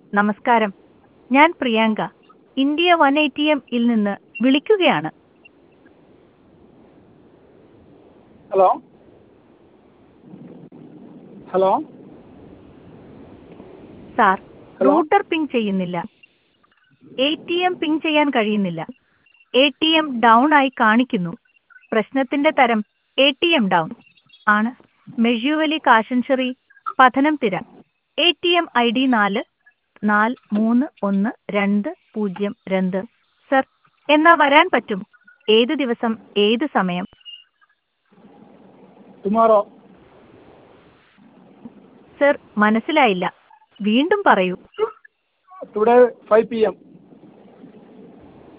നമസ്കാരം ഞാൻ Priyanka India one A T എമ്മിൽ നിന്ന് വിളിക്കുകയാണ് hello hello sir hello? Router ping ചെയ്യുന്നില്ല എ ടി എം പിങ് ചെയ്യാൻ കഴിയുന്നില്ല എ ടി എം ഡൗൺ ആയി കാണിക്കുന്നു പ്രശ്നത്തിന്റെ തരം എ ടി എം ഡൗൺ ആണ് മെഴ്യൂവലി കാശൻഷറി Pathanamthitta A T M I D നാല് നാല് മൂന്ന് ഒന്ന് രണ്ട് പൂജ്യം രണ്ട് സർ എന്നാ വരാൻ പറ്റും ഏത് ദിവസം ഏത് സമയം ടുമോറോ സർ മനസ്സിലായില്ല വീണ്ടും പറയൂ ടുഡേ ഫൈവ് പി എം